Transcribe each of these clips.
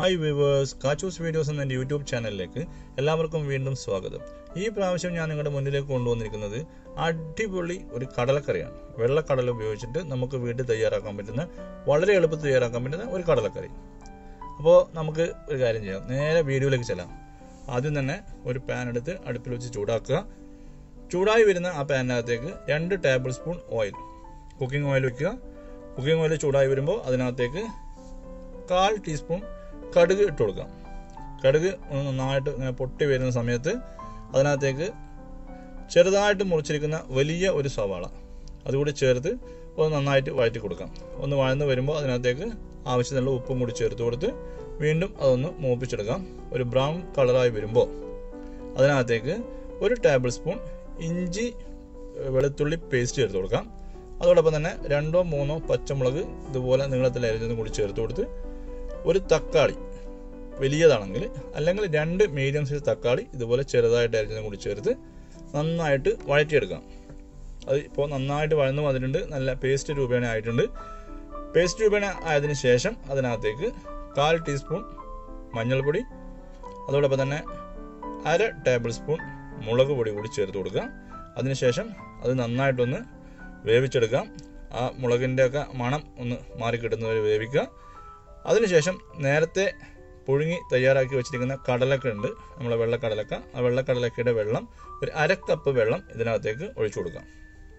hi viewers കാച്ചൂസ് videos എന്ന എൻ്റെ YouTube ചാനലിലേക്ക് എല്ലാവർക്കും വീണ്ടും സ്വാഗതം ഈ പ്രാവശ്യം ഞാൻ നിങ്ങളുടെ മുന്നിലേക്ക് കൊണ്ടുവന്നിരിക്കുന്നത് അടിപൊളി ഒരു കടലക്കറിയാണ് വെള്ളക്കടല ഉപയോഗിച്ചിട്ട് നമുക്ക് വീട്ടിൽ തയ്യാറാക്കാൻ പറ്റുന്ന വളരെ എളുപ്പത്തിൽ തയ്യാറാക്കാൻ പറ്റുന്ന ഒരു കടലക്കറി അപ്പോൾ നമുക്ക് ഒരു കാര്യം ചെയ്യാം നേരെ വീഡിയോയിലേക്ക് ചെല്ലാം ആദ്യം തന്നെ ഒരു പാൻ എടുത്ത് അടുപ്പിൽ വെച്ച് ചൂടാക്കുക ചൂടായി വരുന്ന ആ പാനിനകത്തേക്ക് രണ്ട് tablespoon oil cooking oil വെക്കുക കുക്കിംഗ് ഓയിൽ ചൂടായി വരുമ്പോൾ അതിനകത്തേക്ക് കാൽ ടീസ്പൂൺ കടുക് ഇട്ട് കൊടുക്കാം കടുക് ഒന്ന് നന്നായിട്ട് ഇങ്ങനെ പൊട്ടി വരുന്ന സമയത്ത് അതിനകത്തേക്ക് ചെറുതായിട്ട് മുറിച്ചിരിക്കുന്ന വലിയ ഒരു സവാള അതുകൂടി ചേർത്ത് ഒന്ന് നന്നായിട്ട് വഴറ്റി കൊടുക്കാം ഒന്ന് വഴന്ന് വരുമ്പോൾ അതിനകത്തേക്ക് ആവശ്യത്തിനുള്ള ഉപ്പും കൂടി ചേർത്ത് കൊടുത്ത് വീണ്ടും അതൊന്ന് മൂപ്പിച്ചെടുക്കാം ഒരു ബ്രൗൺ കളറായി വരുമ്പോൾ അതിനകത്തേക്ക് ഒരു ടേബിൾ സ്പൂൺ ഇഞ്ചി വെളുത്തുള്ളി പേസ്റ്റ് ചേർത്ത് കൊടുക്കാം അതോടൊപ്പം തന്നെ രണ്ടോ മൂന്നോ പച്ചമുളക് ഇതുപോലെ നീളത്തിൽ അരിഞ്ഞതും കൂടി ചേർത്ത് കൊടുത്ത് ഒരു തക്കാളി വലിയതാണെങ്കിൽ അല്ലെങ്കിൽ രണ്ട് മീഡിയം സൈസ് തക്കാളി ഇതുപോലെ ചെറുതായിട്ട് അരിഞ്ഞതും കൂടി ചേർത്ത് നന്നായിട്ട് വഴറ്റിയെടുക്കാം അത് ഇപ്പോൾ നന്നായിട്ട് വഴന്നു വന്നിട്ടുണ്ട് നല്ല പേസ്റ്റ് രൂപേണ ആയിട്ടുണ്ട് പേസ്റ്റ് രൂപേണ ആയതിനു ശേഷം അതിനകത്തേക്ക് കാൽ ടീസ്പൂൺ മഞ്ഞൾപ്പൊടി അതോടൊപ്പം തന്നെ അര ടേബിൾ സ്പൂൺ മുളക് പൊടി കൂടി ചേർത്ത് കൊടുക്കാം അതിനുശേഷം അത് നന്നായിട്ടൊന്ന് വേവിച്ചെടുക്കാം ആ മുളകിൻ്റെ ഒക്കെ മണം ഒന്ന് മാറിക്കിട്ടുന്നവരെ വേവിക്കുക അതിനുശേഷം നേരത്തെ പുഴുങ്ങി തയ്യാറാക്കി വെച്ചിരിക്കുന്ന കടലക്ക ഉണ്ട് നമ്മളെ വെള്ളക്കടലക്ക ആ വെള്ളക്കടലക്കയുടെ വെള്ളം ഒരു അര കപ്പ് വെള്ളം ഇതിനകത്തേക്ക് ഒഴിച്ചു കൊടുക്കാം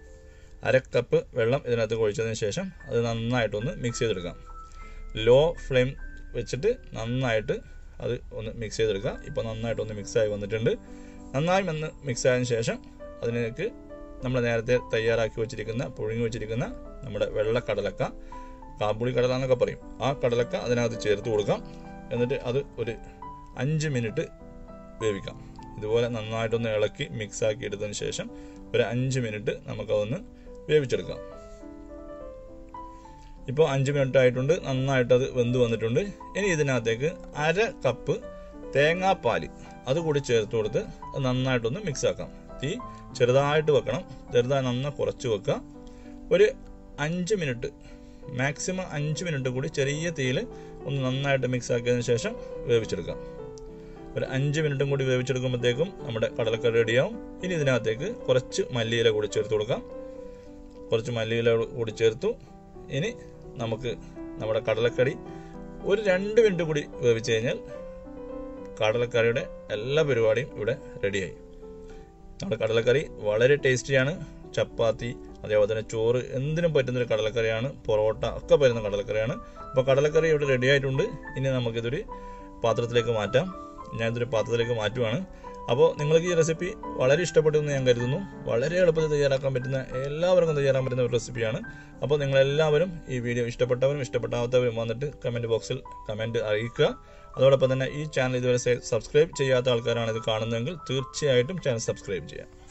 അര കപ്പ് വെള്ളം ഇതിനകത്തേക്ക് ഒഴിച്ചതിന് ശേഷം അത് നന്നായിട്ടൊന്ന് മിക്സ് ചെയ്തെടുക്കാം ലോ ഫ്ലെയിം വെച്ചിട്ട് നന്നായിട്ട് അത് ഒന്ന് മിക്സ് ചെയ്തെടുക്കുക ഇപ്പോൾ നന്നായിട്ടൊന്ന് മിക്സായി വന്നിട്ടുണ്ട് നന്നായി ഒന്ന് മിക്സ് ആയതിനു ശേഷം അതിലേക്ക് നമ്മൾ നേരത്തെ തയ്യാറാക്കി വെച്ചിരിക്കുന്ന പുഴുങ്ങി വെച്ചിരിക്കുന്ന നമ്മുടെ വെള്ള കടലക്ക കാബുളി കടല എന്നൊക്കെ പറയും ആ കടലക്ക അതിനകത്ത് ചേർത്ത് കൊടുക്കാം എന്നിട്ട് അത് ഒരു അഞ്ച് മിനിറ്റ് വേവിക്കാം ഇതുപോലെ നന്നായിട്ടൊന്ന് ഇളക്കി മിക്സ് ആക്കി എടുത്തതിന് ശേഷം ഒരു അഞ്ച് മിനിറ്റ് നമുക്കതൊന്ന് വേവിച്ചെടുക്കാം ഇപ്പോൾ അഞ്ച് മിനിറ്റ് ആയിട്ടുണ്ട് നന്നായിട്ട് അത് വെന്ത് വന്നിട്ടുണ്ട് ഇനി ഇതിനകത്തേക്ക് അര കപ്പ് തേങ്ങാപ്പാൽ അത് കൂടി ചേർത്ത് കൊടുത്ത് അത് നന്നായിട്ടൊന്ന് മിക്സ് ആക്കാം തീ ചെറുതായിട്ട് വെക്കണം ചെറുതായി നന്നായി കുറച്ച് വെക്കുക ഒരു അഞ്ച് മിനിറ്റ് മാക്സിമം അഞ്ച് മിനിറ്റ് കൂടി ചെറിയ തീയിൽ ഒന്ന് നന്നായിട്ട് മിക്സ് ആക്കിയതിന് ശേഷം വേവിച്ചെടുക്കാം ഒരു അഞ്ച് മിനിറ്റും കൂടി വേവിച്ചെടുക്കുമ്പോഴത്തേക്കും നമ്മുടെ കടലക്കറി റെഡിയാവും ഇനി ഇതിനകത്തേക്ക് കുറച്ച് മല്ലിയില കൂടി ചേർത്ത് കൊടുക്കാം കുറച്ച് മല്ലിയില കൂടി ചേർത്തു ഇനി നമുക്ക് നമ്മുടെ കടലക്കറി ഒരു രണ്ട് മിനിറ്റ് കൂടി വേവിച്ച് കഴിഞ്ഞാൽ കടലക്കറിയുടെ എല്ലാ പരിപാടിയും ഇവിടെ റെഡിയായി നമ്മുടെ കടലക്കറി വളരെ ടേസ്റ്റിയാണ് ചപ്പാത്തി അതേപോലെ തന്നെ ചോറ് എന്തിനും പറ്റുന്നൊരു കടലക്കറിയാണ് പൊറോട്ട ഒക്കെ പറ്റുന്ന കടലക്കറിയാണ് അപ്പോൾ കടലക്കറി ഇവിടെ റെഡി ആയിട്ടുണ്ട് ഇനി നമുക്കിതൊരു പാത്രത്തിലേക്ക് മാറ്റാം ഞാനിതൊരു പാത്രത്തിലേക്ക് മാറ്റുവാണ് അപ്പോൾ നിങ്ങൾക്ക് ഈ റെസിപ്പി വളരെ ഇഷ്ടപ്പെട്ടു എന്ന് ഞാൻ കരുതുന്നു വളരെ എളുപ്പത്തിൽ തയ്യാറാക്കാൻ പറ്റുന്ന എല്ലാവർക്കും തയ്യാറാക്കാൻ പറ്റുന്ന ഒരു റെസിപ്പിയാണ് അപ്പോൾ നിങ്ങളെല്ലാവരും ഈ വീഡിയോ ഇഷ്ടപ്പെട്ടവരും ഇഷ്ടപ്പെടാത്തവരും വന്നിട്ട് കമൻറ്റ് ബോക്സിൽ കമൻറ്റ് അറിയിക്കുക അതോടൊപ്പം തന്നെ ഈ ചാനൽ ഇതുവരെ സബ്സ്ക്രൈബ് ചെയ്യാത്ത ആൾക്കാരാണ് ഇത് കാണുന്നതെങ്കിൽ തീർച്ചയായിട്ടും ചാനൽ സബ്സ്ക്രൈബ് ചെയ്യുക